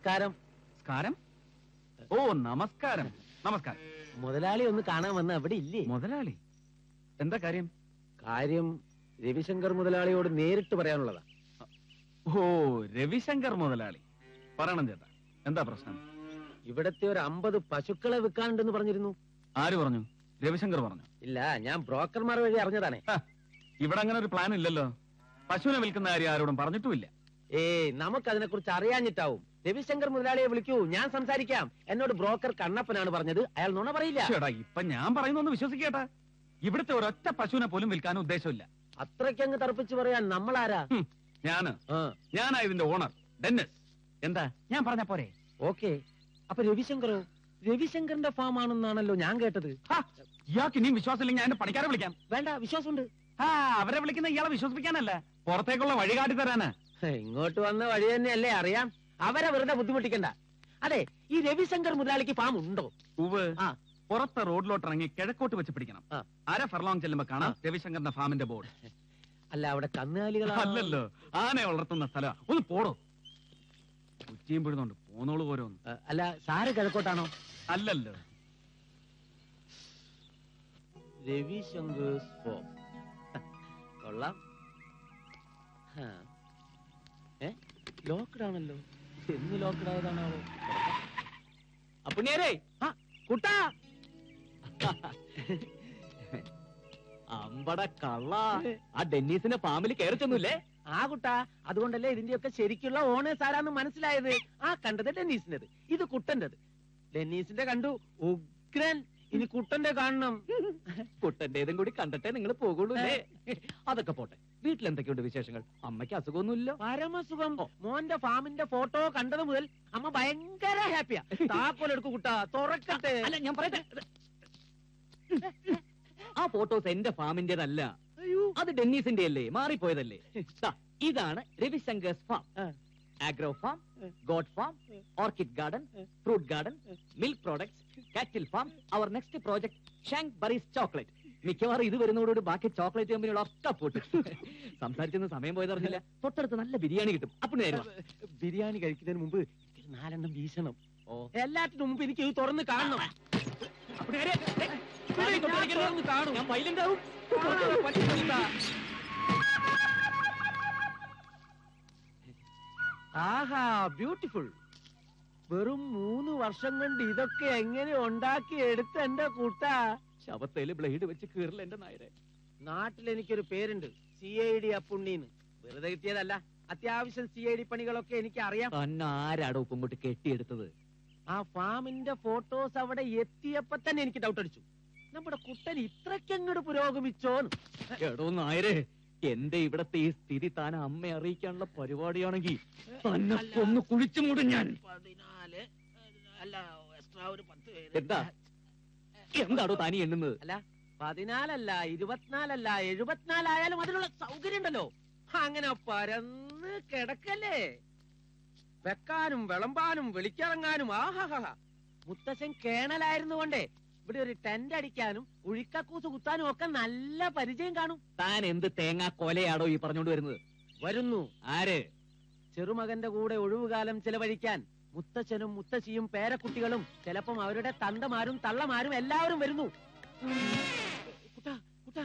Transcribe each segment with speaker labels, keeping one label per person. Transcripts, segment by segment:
Speaker 1: നമസ്കാരം
Speaker 2: നമസ്കാരം ഓ നമസ്കാരം നമസ്കാരം
Speaker 1: മുതലാളി ഒന്ന് കാണാൻ വന്ന അവിടെ ഇല്ലേ
Speaker 2: മുതലാളി എന്താ കാര്യം
Speaker 1: കാര്യം രവിശങ്കർ മുതലാളിയോട് നേരിട്ട് പറയാനുള്ളതാ
Speaker 2: ഓ രവിശങ്കർ മുതലാളി പറയണം ചേട്ടാ എന്താ പ്രശ്നം
Speaker 1: ഇവിടത്തെ ഒരു അമ്പത് പശുക്കളെ വിൽക്കാനുണ്ടെന്ന് പറഞ്ഞിരുന്നു
Speaker 2: ആര് പറഞ്ഞു രവിശങ്കർ പറഞ്ഞു
Speaker 1: ഇല്ല ഞാൻ ബ്രോക്കർമാർ വഴി അറിഞ്ഞതാണേ
Speaker 2: ഹ, ഇവിടെ അങ്ങനെ ഒരു പ്ലാൻ ഇല്ലല്ലോ പശുവിനെ വിൽക്കുന്ന കാര്യം ആരോടും പറഞ്ഞിട്ടുമില്ല
Speaker 1: ഏയ് നമുക്കതിനെ കുറിച്ച് അറിയാഞ്ഞിട്ടാവും രവിശങ്കർ മുതലാളിയെ വിളിക്കൂ ഞാൻ സംസാരിക്കാം എന്നോട് ബ്രോക്കർ കണ്ണപ്പനാണ് പറഞ്ഞത് അയാൾ നുണ പറയില്ല
Speaker 2: ചേട്ടാ ഇപ്പൊ ഞാൻ പറയുന്നൊന്ന് വിശ്വസിക്കേട്ടാ ഇവിടുത്തെ ഒരൊറ്റ പശുവിനെ പോലും വിൽക്കാൻ ഉദ്ദേശമില്ല
Speaker 1: അത്രയ്ക്കങ്ങ് തറപ്പിച്ച് പറയാൻ നമ്മളാരാ
Speaker 2: ഹും, ഞാന്
Speaker 1: ആ
Speaker 2: ഞാനാ ഇതിന്റെ ഓണർ ഡെന്നിസ് എന്താ ഞാൻ പറഞ്ഞ പോരെ
Speaker 1: ഓക്കെ അപ്പൊ രവിശങ്കറോ രവിശങ്കറിന്റെ ഫാം ആണെന്നാണല്ലോ ഞാൻ കേട്ടത്
Speaker 2: ഹ, ഇയാൾക്ക് ഇനിയും വിശ്വാസമില്ലെങ്കിൽ ഞാൻ എന്റെ പണിക്കാരെ വിളിക്കാം
Speaker 1: വേണ്ട വിശ്വാസമുണ്ട്
Speaker 2: ആ അവരെ വിളിക്കുന്ന ഇയാളെ വിശ്വസിപ്പിക്കാനല്ല പുറത്തേക്കുള്ള വഴി കാട്ടി തരാനാ
Speaker 1: ഇങ്ങോട്ട് വന്ന വഴി തന്നെയല്ലേ അറിയാം അവരെ വെറുതെ ബുദ്ധിമുട്ടിക്കണ്ട അതെ ഈ രവിശങ്കർ മുതലാളിക്ക് ഫാം ഉണ്ടോ
Speaker 2: ഉവ്
Speaker 1: ആ.
Speaker 2: പുറത്തെ റോഡിലോട്ട് ഇറങ്ങി കിഴക്കോട്ട് വെച്ച് പിടിക്കണം
Speaker 1: ആ.
Speaker 2: അര ഫർലോങ് ചെല്ലുമ്പോ കാണാം രവിശങ്കറിന്റെ ഫാമിന്റെ ബോർഡ്
Speaker 1: അല്ല അവിടെ കന്നുകാലികളാ
Speaker 2: അല്ലല്ലോ ആനയെ വളർത്തുന്ന സ്ഥലം ഒന്ന് പോടോ ഉച്ചയും പിഴുന്നുണ്ട് പോന്നോളൂ ഓരോന്ന്
Speaker 1: ആ, അല്ല സാറ് കിഴക്കോട്ടാണോ
Speaker 2: അല്ലല്ലോ
Speaker 1: രവിശങ്കേഴ്സ് ഫോം കൊള്ളാം ഹാ. ഏ ലോക്ക്ഡ് ആണല്ലോ എന്ന് ലോക്ക്ഡ് ആയതാണോ
Speaker 3: അപ്പുണ്ണിയാരേ
Speaker 1: ആ കുട്ടാ
Speaker 3: അമ്പട കള്ള ആ ഡെന്നീസിന്റെ ഫാമിലി കയറി ചെന്നൂല്ലേ
Speaker 1: ആ കുട്ടാ അതുകൊണ്ടല്ലേ ഇതിന്റെയൊക്കെ ശരിക്കുള്ള ഓണേഴ്സ് ആരാന്ന് മനസ്സിലായത് ആ കണ്ടത് ഡെന്നീസിന്റേത് ഇത് കുട്ടന്റേത് ഡെന്നീസിന്റെ കണ്ടു ഉഗ്രൻ ഇനി കുട്ടന്റെ കാണണം
Speaker 3: കുട്ടന്റേതും കൂടി കണ്ടിട്ടേ നിങ്ങൾ പോകുള്ളൂ അല്ലേ അതൊക്കെ പോട്ടെ വീട്ടിൽ എന്തൊക്കെയുണ്ട് വിശേഷങ്ങൾ അമ്മയ്ക്ക് അസുഖമൊന്നുമില്ല
Speaker 1: പരമസുഖം മോന്റെ ഫാമിന്റെ ഫോട്ടോ കണ്ടത് മുതൽ അമ്മ ഭയങ്കര ഹാപ്പിയാ താക്കോലെടുക്കു കുട്ടാ തുറക്കട്ടെ
Speaker 3: അല്ല ഞാൻ പറയട്ടെ ആ ഫോട്ടോസ് എന്റെ ഫാമിന്റേതല്ല
Speaker 1: അയ്യോ
Speaker 3: അത് ഡെന്നീസിന്റെ അല്ലേ മാറിപ്പോയതല്ലേ ദാ, ഇതാണ് രവിശങ്കേഴ്സ് ഫാം
Speaker 1: ആ.
Speaker 3: Agro farm god farm orchid garden fruit garden milk products cattle farm അവർ നെക്സ്റ്റ് പ്രോജക്ട് ഷാങ്ക് ബറീസ് ചോക്ലേറ്റ് മിക്കവാറും ഇത് വരുന്നതോടുകൂടി ബാക്കി ചോക്ലേറ്റ് കമ്പനികൾ ഒക്കെ പോട്ട് സംസാരിച്ചെന്ന് സമയം പോയതറിഞ്ഞില്ല തൊട്ടടുത്ത് നല്ല ബിരിയാണി കിട്ടും അപ്പോൾ നേരം
Speaker 1: ബിരിയാണി കഴിക്കുന്നതിന് മുമ്പ് എനിക്കൊരു നാലെണ്ണം വീശണം
Speaker 3: ഓ
Speaker 1: എല്ലാറ്റിനും മുമ്പ് എനിക്ക് ഇത് തുറന്ന് കാണണം
Speaker 3: അപ്പോൾ നേരെ, ദേ,
Speaker 1: ഞാൻ
Speaker 3: തൊട്ട് കളിക്കരുത്.
Speaker 1: തുറന്ന് കാണും
Speaker 3: ഞാൻ violent ആവും.
Speaker 1: കാണാതെ പറ്റില്ല. ആഹാ ബ്യൂട്ടിഫുൾ വെറും മൂന്ന് വർഷം കൊണ്ട് ഇതൊക്കെ എങ്ങനെ ഉണ്ടാക്കി എടുത്ത എന്റെ കൂട്ടാ
Speaker 3: ശവത്തേല് ബ്ലേഡ് വെച്ച് കീറില്ല എന്റെ നായരെ
Speaker 1: നാട്ടിൽ എനിക്കൊരു പേരുണ്ട് സി ഐ ഡി അപ്പുണ്ണീന്ന് വെറുതെ കിട്ടിയതല്ല അത്യാവശ്യം സി ഐ ഡി പണികളൊക്കെ എനിക്ക് അറിയാം
Speaker 3: തന്നെ ആരാടോ ഉപ്പം കൊണ്ട് കെട്ടിയെടുത്തത്
Speaker 1: ആ ഫാമിന്റെ ഫോട്ടോസ് അവിടെ എത്തിയപ്പോ തന്നെ എനിക്ക് ഡൗട്ട് അടിച്ചു നമ്മുടെ കുട്ടൻ ഇത്രയ്ക്കങ്ങോട്ട് പുരോഗമിച്ചോന്ന്
Speaker 3: എടോ നായരെ എന്റെ ഇവിടത്തെ ഈ സ്ഥിതി താൻ അമ്മയെ അറിയിക്കാനുള്ള പരിപാടിയാണെങ്കിൽ തന്നെ കൊന്നു കുഴിച്ചു മൂടും ഞാൻ
Speaker 1: പതിനാല് അല്ല എക്സ്ട്രാ ഒരു പത്ത് പേര്
Speaker 3: എന്താ എന്താടോ താനി എണ്ണുന്നത്
Speaker 1: അല്ല പതിനാലല്ല ഇരുപത്തിനാലല്ല എഴുപത്തിനാലായാലും അതിനുള്ള സൗകര്യം ഉണ്ടല്ലോ അങ്ങനെ പരന്ന് കിടക്കല്ലേ വെക്കാനും വിളമ്പാനും വെളിക്കിറങ്ങാനും ആഹാഹാ മുത്തശ്ശൻ കേണലായിരുന്നു കൊണ്ടേ ഇവിടെ ഒരു ടെന്റ് അടിക്കാനും ഉഴിക്കക്കൂസ് കുത്താനും ഒക്കെ നല്ല പരിചയം കാണും
Speaker 3: താൻ എന്ത് തേങ്ങാ കൊലയാടോ ഈ പറഞ്ഞോണ്ട് വരുന്നത്
Speaker 1: വരുന്നു
Speaker 3: ആര്
Speaker 1: ചെറുമകന്റെ കൂടെ ഒഴിവുകാലം ചെലവഴിക്കാൻ മുത്തച്ഛനും മുത്തശ്ശിയും പേരക്കുട്ടികളും ചിലപ്പം അവരുടെ തന്തമാരും തള്ളമാരും എല്ലാവരും വരുന്നു കുട്ടാ കുട്ടാ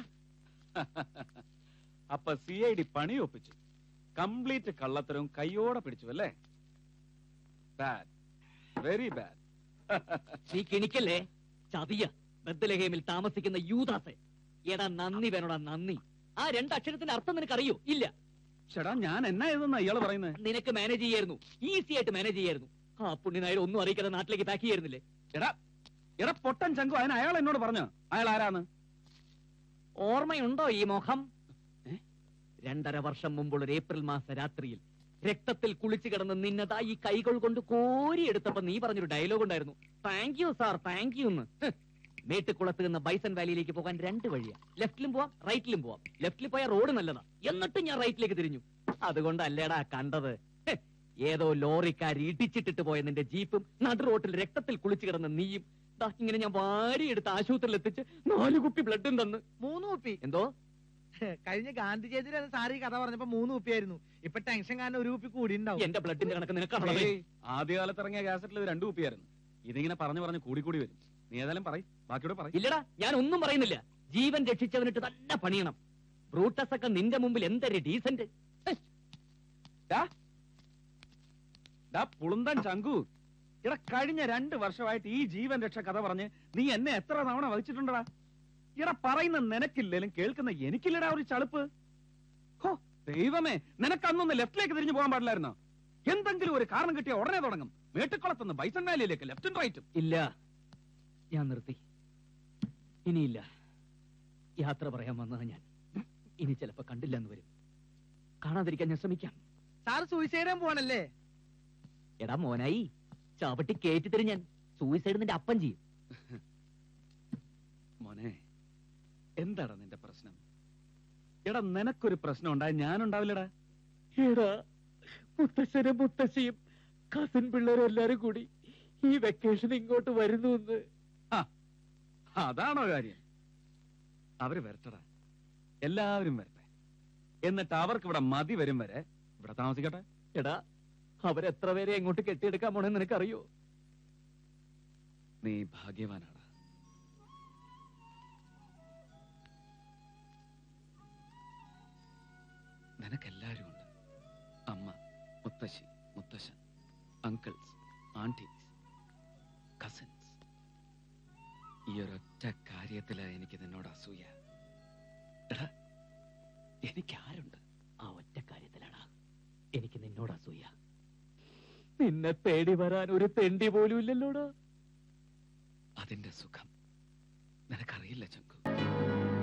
Speaker 2: അപ്പൊ സി ഐ ഡി പണി ഒപ്പിച്ചു കംപ്ലീറ്റ് കള്ളത്തരവും കയ്യോടെ പിടിച്ചു അല്ലേ ബാഡ് വെരി ബാഡ്
Speaker 3: നീ കിണിക്കല്ലേ ചതിയ ബദ്ദലഹേമിൽ താമസിക്കുന്ന യൂദാസെ എടാ നന്ദി വേണോടാ നന്ദി ആ രണ്ടക്ഷരത്തിന്റെ അർത്ഥം നിനക്കറിയോ ഇല്ല
Speaker 2: ചേടാ ഞാൻ എന്നാ ഇതെന്നാ ഇയാള് പറയുന്നത്
Speaker 3: നിനക്ക് മാനേജ് ചെയ്യായിരുന്നു ഈസി ആയിട്ട് മാനേജ് ചെയ്യായിരുന്നു ആ പുണ്യനായർ ഒന്നും അറിയിക്കാതെ നാട്ടിലേക്ക് പാക്ക് ചെയ്യായിരുന്നില്ലേ
Speaker 2: എടാ എടാ പൊട്ടൻ ചങ്കു അതിന് അയാൾ എന്നോട് പറഞ്ഞു അയാൾ ആരാന്ന്
Speaker 3: ഓർമ്മയുണ്ടോ ഈ മുഖം രണ്ടര വർഷം മുമ്പുള്ള ഒരു ഏപ്രിൽ മാസ രാത്രിയിൽ രക്തത്തിൽ കുളിച്ചു കിടന്ന് നിന്നതാ ഈ കൈകൾ കൊണ്ട് കോരിയെടുത്തപ്പോ നീ പറഞ്ഞൊരു ഡയലോഗ് ഉണ്ടായിരുന്നു thank you sir thank you എന്ന് ഹ്. മേട്ടുകുളത്ത് നിന്ന് ബൈസൺ വാലിയിലേക്ക് പോകാൻ രണ്ട് വഴിയാ ലെഫ്റ്റിലും പോവാം റൈറ്റിലും പോവാം ലെഫ്റ്റിൽ പോയ റോഡ് നല്ലതാ എന്നിട്ട് ഞാൻ റൈറ്റിലേക്ക് തിരിഞ്ഞു അതുകൊണ്ടല്ലേടാ കണ്ടത് ഹ്. ഏതോ ലോറിക്കാർ ഇടിച്ചിട്ടിട്ട് പോയ നിന്റെ ജീപ്പും നടു റോട്ടിൽ രക്തത്തിൽ കുളിച്ചു കിടന്ന നീയും ദാ ഇങ്ങനെ ഞാൻ വാരിയെടുത്ത് ആശുപത്രിയിൽ എത്തിച്ച് നാല് കുപ്പി ബ്ലഡും തന്ന്
Speaker 1: മൂന്ന് കുപ്പി
Speaker 3: എന്തോ
Speaker 4: കഴിഞ്ഞ ഗാന്ധി ജയന്തി സാർ ഈ കഥ പറഞ്ഞപ്പോ മൂന്ന് കുപ്പിയായിരുന്നു ഇപ്പൊ ടെൻഷൻ കാരണം ഒരു കുപ്പി കൂടി ഉണ്ടാവും
Speaker 3: എന്റെ ബ്ലഡിന്റെ കണക്ക് നിനക്കാണോ
Speaker 2: ഏയ്, ആദ്യകാലത്ത് ഇറങ്ങിയ കാസറ്റിൽ ഇത് രണ്ടു കുപ്പിയായിരുന്നു ഇതിങ്ങനെ പറഞ്ഞു പറഞ്ഞു കൂടി കൂടി വരും നീ ഏതായാലും പറയും ബാക്കിയോടെ പറയും
Speaker 3: ഇല്ലടാ ഞാൻ ഒന്നും പറയുന്നില്ല ജീവൻ രക്ഷിച്ചവനിട്ട് തന്നെ പണിയണം ബ്രൂട്ടസ് ഒക്കെ നിന്റെ മുമ്പിൽ എന്തൊരു ഡീസന്റ്
Speaker 2: ഡാ പുളുന്തൻ ചങ്കു ഇട കഴിഞ്ഞ രണ്ട് വർഷമായിട്ട് ഈ ജീവൻ രക്ഷ കഥ പറഞ്ഞ് നീ എന്നെ എത്ര തവണ വഹിച്ചിട്ടുണ്ടടാ ഇട പറയുന്ന നിനക്കില്ലേലും കേൾക്കുന്ന എനിക്കില്ലടാ ഒരു ചളുപ്പ് ഹോ ദൈവമേ നിനക്കന്നൊന്ന് ലെഫ്റ്റിലേക്ക് തിരിഞ്ഞു പോകാൻ പാടില്ലായിരുന്നോ എന്തെങ്കിലും ഒരു കാരണം കിട്ടിയ ഉടനെ തുടങ്ങും മേട്ടുക്കുളത്തുനിന്ന് ബൈസൺ വാലിയിലേക്ക് ലെഫ്റ്റും റൈറ്റും
Speaker 3: ഇല്ല ഞാൻ നിർത്തി ഇനിയില്ല യാത്ര പറയാൻ വന്നത് ഞാൻ ഇനി ചിലപ്പോ കണ്ടില്ലെന്ന് വരും കാണാതിരിക്കാൻ ഞാൻ ശ്രമിക്കാം
Speaker 4: സാർ സൂയിസൈഡ് ചെയ്യാൻ പോവാണല്ലേ
Speaker 3: എടാ മോനായി ചവിട്ടി കേറ്റി തരും ഞാൻ സൂയിസൈഡ് നിന്റെ അപ്പം ചെയ്യും
Speaker 2: മോനെ എന്താടാ നിന്റെ പ്രശ്നം എടാ നിനക്കൊരു പ്രശ്നം ഉണ്ടായി ഞാനുണ്ടാവില്ലടാ
Speaker 3: എടാ മുത്തശ്ശനും മുത്തശ്ശിയും കസിൻ പിള്ളേരും എല്ലാരും കൂടി ഈ വെക്കേഷൻ ഇങ്ങോട്ട് വരുന്നു എന്ന്
Speaker 2: അതാണോ കാര്യം അവര് വരട്ടടാ എല്ലാവരും വരട്ടെ എന്നിട്ട് അവർക്ക് ഇവിടെ മതി വരും വരെ ഇവിടെ താമസിക്കട്ടെ
Speaker 3: എടാ അവരെത്ര പേരെ എങ്ങോട്ട് കെട്ടിയെടുക്കാൻ പോണെന്ന് നിനക്കറിയോ
Speaker 2: നീ ഭാഗ്യവാനാടാ നിനക്കെല്ലാരും ഉണ്ട് അമ്മ മുത്തശ്ശി മുത്തശ്ശൻ അങ്കിൾസ് ആന്റീസ് കസിൻസ് ഈ ഒരൊറ്റ കാര്യത്തിലാ എനിക്ക് നിന്നോട് അസൂയ എടാ എനിക്കാരുണ്ട്
Speaker 3: ആ ഒറ്റ കാര്യത്തിലാണ് എനിക്ക് നിന്നോട് അസൂയ നിന്നെ തേടി വരാൻ ഒരു തെണ്ടി പോലും ഇല്ലല്ലോടാ
Speaker 2: അതിന്റെ സുഖം നിനക്കറിയില്ല ചങ്കു